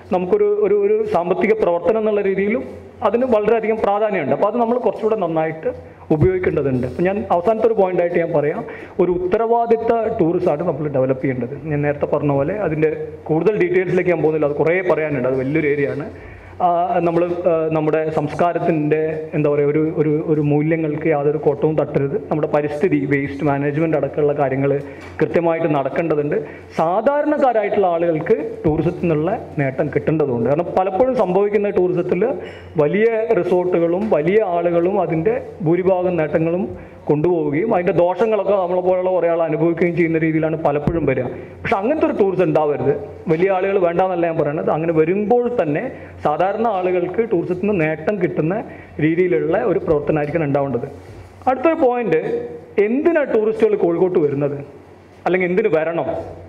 നമുക്കൊരു ഒരു ഒരു സാമ്പത്തിക പ്രവർത്തനം എന്നുള്ള രീതിയിലും അതിന് വളരെയധികം പ്രാധാന്യമുണ്ട് അപ്പോൾ അത് നമ്മൾ കുറച്ചുകൂടെ നന്നായിട്ട് ഉപയോഗിക്കേണ്ടതുണ്ട് അപ്പോൾ ഞാൻ അവസാനത്തെ ഒരു പോയിന്റായിട്ട് ഞാൻ പറയാം ഒരു ഉത്തരവാദിത്ത ടൂറിസമാണ് നമ്മൾ ഡെവലപ്പ് ചെയ്യേണ്ടത് ഞാൻ നേരത്തെ പറഞ്ഞ പോലെ അതിൻ്റെ കൂടുതൽ ഡീറ്റെയിൽസിലേക്ക് ഞാൻ പോകുന്നില്ല അത് കുറേ പറയാനുണ്ട് അത് വലിയൊരു ഏരിയ ആണ് നമ്മൾ നമ്മുടെ സംസ്കാരത്തിൻ്റെ എന്താ പറയുക ഒരു ഒരു ഒരു മൂല്യങ്ങൾക്ക് യാതൊരു കോട്ടവും തട്ടരുത് നമ്മുടെ പരിസ്ഥിതി വേസ്റ്റ് മാനേജ്മെൻറ്റ് അടക്കമുള്ള കാര്യങ്ങൾ കൃത്യമായിട്ട് നടക്കേണ്ടതുണ്ട് സാധാരണക്കാരായിട്ടുള്ള ആളുകൾക്ക് ടൂറിസത്തിൽ നിന്നുള്ള നേട്ടം കിട്ടേണ്ടതുണ്ട് കാരണം പലപ്പോഴും സംഭവിക്കുന്ന ടൂറിസത്തിൽ വലിയ റിസോർട്ടുകളും വലിയ ആളുകളും അതിൻ്റെ ഭൂരിഭാഗം നേട്ടങ്ങളും കൊണ്ടുപോവുകയും അതിൻ്റെ ദോഷങ്ങളൊക്കെ നമ്മളെ പോലുള്ള കുറേ ആൾ അനുഭവിക്കുകയും ചെയ്യുന്ന രീതിയിലാണ് പലപ്പോഴും വരിക പക്ഷെ അങ്ങനത്തെ ഒരു ടൂറിസം ഉണ്ടാവരുത് വലിയ ആളുകൾ വേണ്ടാന്നല്ല ഞാൻ പറയുന്നത് അങ്ങനെ വരുമ്പോൾ തന്നെ സാധാരണ ആളുകൾക്ക് ടൂറിസത്തിൽ നിന്ന് നേട്ടം കിട്ടുന്ന രീതിയിലുള്ള ഒരു പ്രവർത്തനമായിരിക്കണം ഉണ്ടാവേണ്ടത് അടുത്തൊരു പോയിന്റ് എന്തിനാണ് ടൂറിസ്റ്റുകൾ കോഴിക്കോട്ട് വരുന്നത് അല്ലെങ്കിൽ എന്തിനു വരണം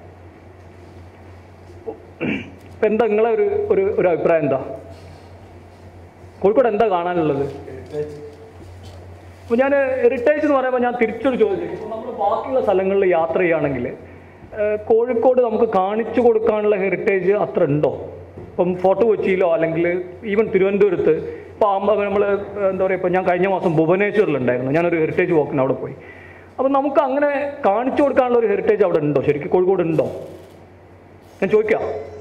ഇപ്പം എന്താ നിങ്ങളെ ഒരു ഒരു ഒരു അഭിപ്രായം എന്താ കോഴിക്കോട് എന്താ കാണാനുള്ളത് അപ്പോൾ ഞാൻ ഹെറിറ്റേജ് എന്ന് പറയുമ്പോൾ ഞാൻ തിരിച്ചൊരു ചോദ്യം ഇപ്പോൾ നമ്മൾ ബാക്കിയുള്ള സ്ഥലങ്ങളിൽ യാത്ര ചെയ്യുകയാണെങ്കിൽ ഏഹ്, കോഴിക്കോട് നമുക്ക് കാണിച്ചു കൊടുക്കാനുള്ള ഹെറിറ്റേജ് അത്ര ഉണ്ടോ ഇപ്പം ഫോർട്ട് കൊച്ചിയിലോ അല്ലെങ്കിൽ ഈവൻ തിരുവനന്തപുരത്ത് ഇപ്പോൾ ആകുമ്പോൾ നമ്മൾ എന്താ പറയുക ഇപ്പോൾ ഞാൻ കഴിഞ്ഞ മാസം ഭുവനേശ്വറിലുണ്ടായിരുന്നു ഞാനൊരു ഹെറിറ്റേജ് വോക്കിന് അവിടെ പോയി അപ്പം നമുക്ക് അങ്ങനെ കാണിച്ചു കൊടുക്കാനുള്ള ഒരു ഹെറിറ്റേജ് അവിടെ ഉണ്ടോ ശരിക്കും കോഴിക്കോട് ഉണ്ടോ ഞാൻ ചോദിക്കാം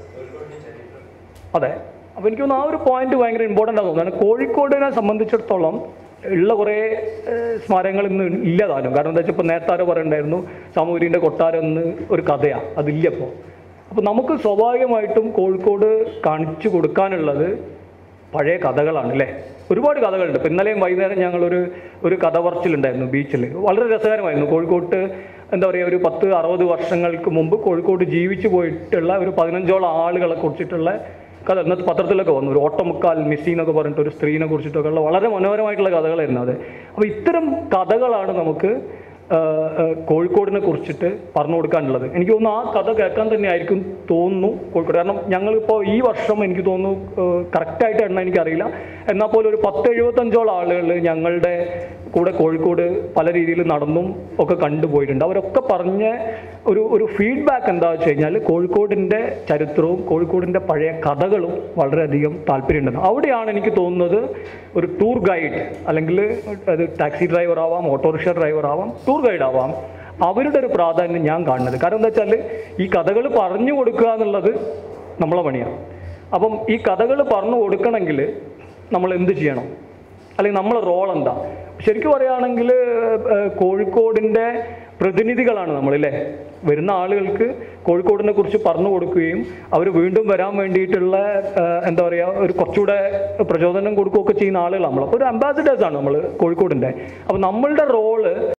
അതെ അപ്പോൾ എനിക്ക് തോന്നുന്നു ആ ഒരു പോയിന്റ് ഭയങ്കര ഇമ്പോർട്ടൻ്റ് ആണെന്ന് തോന്നുന്നു കാരണം കോഴിക്കോടിനെ സംബന്ധിച്ചിടത്തോളം ഉള്ള കുറേ ഏഹ്, സ്മാരകങ്ങൾ ഇന്ന് ഇല്ലതാനും കാരണം എന്താ വെച്ചാൽ ഇപ്പോൾ നേരത്തെ ആരോ പറയണ്ടായിരുന്നു സാമൂരിൻ്റെ കൊട്ടാരം എന്ന് ഒരു കഥയാണ് അതില്ല ഇപ്പോൾ അപ്പോൾ നമുക്ക് സ്വാഭാവികമായിട്ടും കോഴിക്കോട് കാണിച്ചു കൊടുക്കാനുള്ളത് പഴയ കഥകളാണ് അല്ലേ ഒരുപാട് കഥകളുണ്ട് ഇപ്പം ഇന്നലെയും വൈകുന്നേരം ഞങ്ങളൊരു ഒരു കഥ പറച്ചിലുണ്ടായിരുന്നു ബീച്ചിൽ വളരെ രസകരമായിരുന്നു കോഴിക്കോട്ട് എന്താ പറയുക ഒരു പത്ത് അറുപത് വർഷങ്ങൾക്ക് മുമ്പ് കോഴിക്കോട് ജീവിച്ചു പോയിട്ടുള്ള ഒരു പതിനഞ്ചോളം ആളുകളെ കുറിച്ചിട്ടുള്ള കഥ ഇന്നത്തെ പത്രത്തിലൊക്കെ വന്നു ഒരു ഓട്ടമുക്കാൽ മിസ്സി എന്നൊക്കെ പറഞ്ഞിട്ട് ഒരു സ്ത്രീനെ കുറിച്ചിട്ടൊക്കെ ഉള്ള വളരെ മനോഹരമായിട്ടുള്ള കഥകളായിരുന്നു അത് അപ്പോൾ ഇത്തരം കഥകളാണ് നമുക്ക് ആ, ആ, കോഴിക്കോടിനെ കുറിച്ചിട്ട് പറഞ്ഞു കൊടുക്കാനുള്ളത് എനിക്ക് തോന്നുന്നു ആ കഥ കേൾക്കാൻ തന്നെ ആയിരിക്കും തോന്നുന്നു കോഴിക്കോട് കാരണം ഞങ്ങളിപ്പോൾ ഈ വർഷം എനിക്ക് തോന്നുന്നു കറക്റ്റായിട്ട് എണ്ണ എനിക്കറിയില്ല എന്നാൽ പോലും ഒരു പത്ത് എഴുപത്തഞ്ചോളം ആളുകൾ ഞങ്ങളുടെ കൂടെ കോഴിക്കോട് പല രീതിയിൽ നടന്നും ഒക്കെ കണ്ടുപോയിട്ടുണ്ട് അവരൊക്കെ പറഞ്ഞ ഒരു ഒരു ഫീഡ്ബാക്ക് എന്താ വെച്ച് കഴിഞ്ഞാൽ കോഴിക്കോടിൻ്റെ ചരിത്രവും കോഴിക്കോടിൻ്റെ പഴയ കഥകളും വളരെയധികം താല്പര്യമുണ്ടെന്ന് അവിടെയാണ് എനിക്ക് തോന്നുന്നത് ഒരു ടൂർ ഗൈഡ് അല്ലെങ്കിൽ അത് ടാക്സി ഡ്രൈവർ ആവാം ഓട്ടോറിക്ഷ ഡ്രൈവർ ആവാം ടൂർ ഗൈഡ് ആവാം അവരുടെ ഒരു പ്രാധാന്യം ഞാൻ കാണുന്നത് കാരണം എന്താ വെച്ചാൽ ഈ കഥകൾ പറഞ്ഞു കൊടുക്കുക എന്നുള്ളത് നമ്മളെ പണിയാണ് അപ്പം ഈ കഥകൾ പറഞ്ഞു കൊടുക്കണമെങ്കിൽ നമ്മൾ എന്ത് ചെയ്യണം അല്ലെങ്കിൽ നമ്മളെ റോൾ എന്താ ശരിക്കും പറയുകയാണെങ്കിൽ ഏഹ്, കോഴിക്കോടിൻ്റെ പ്രതിനിധികളാണ് നമ്മളല്ലേ വരുന്ന ആളുകൾക്ക് കോഴിക്കോടിനെ കുറിച്ച് പറഞ്ഞു കൊടുക്കുകയും അവർ വീണ്ടും വരാൻ വേണ്ടിയിട്ടുള്ള ഏഹ്, എന്താ പറയുക ഒരു കുറച്ചുകൂടെ പ്രചോദനം കൊടുക്കുകയൊക്കെ ചെയ്യുന്ന ആളുകളാണ് നമ്മൾ അപ്പോൾ ഒരു അംബാസിഡേഴ്സാണ് നമ്മൾ കോഴിക്കോടിൻ്റെ അപ്പോൾ നമ്മളുടെ റോള്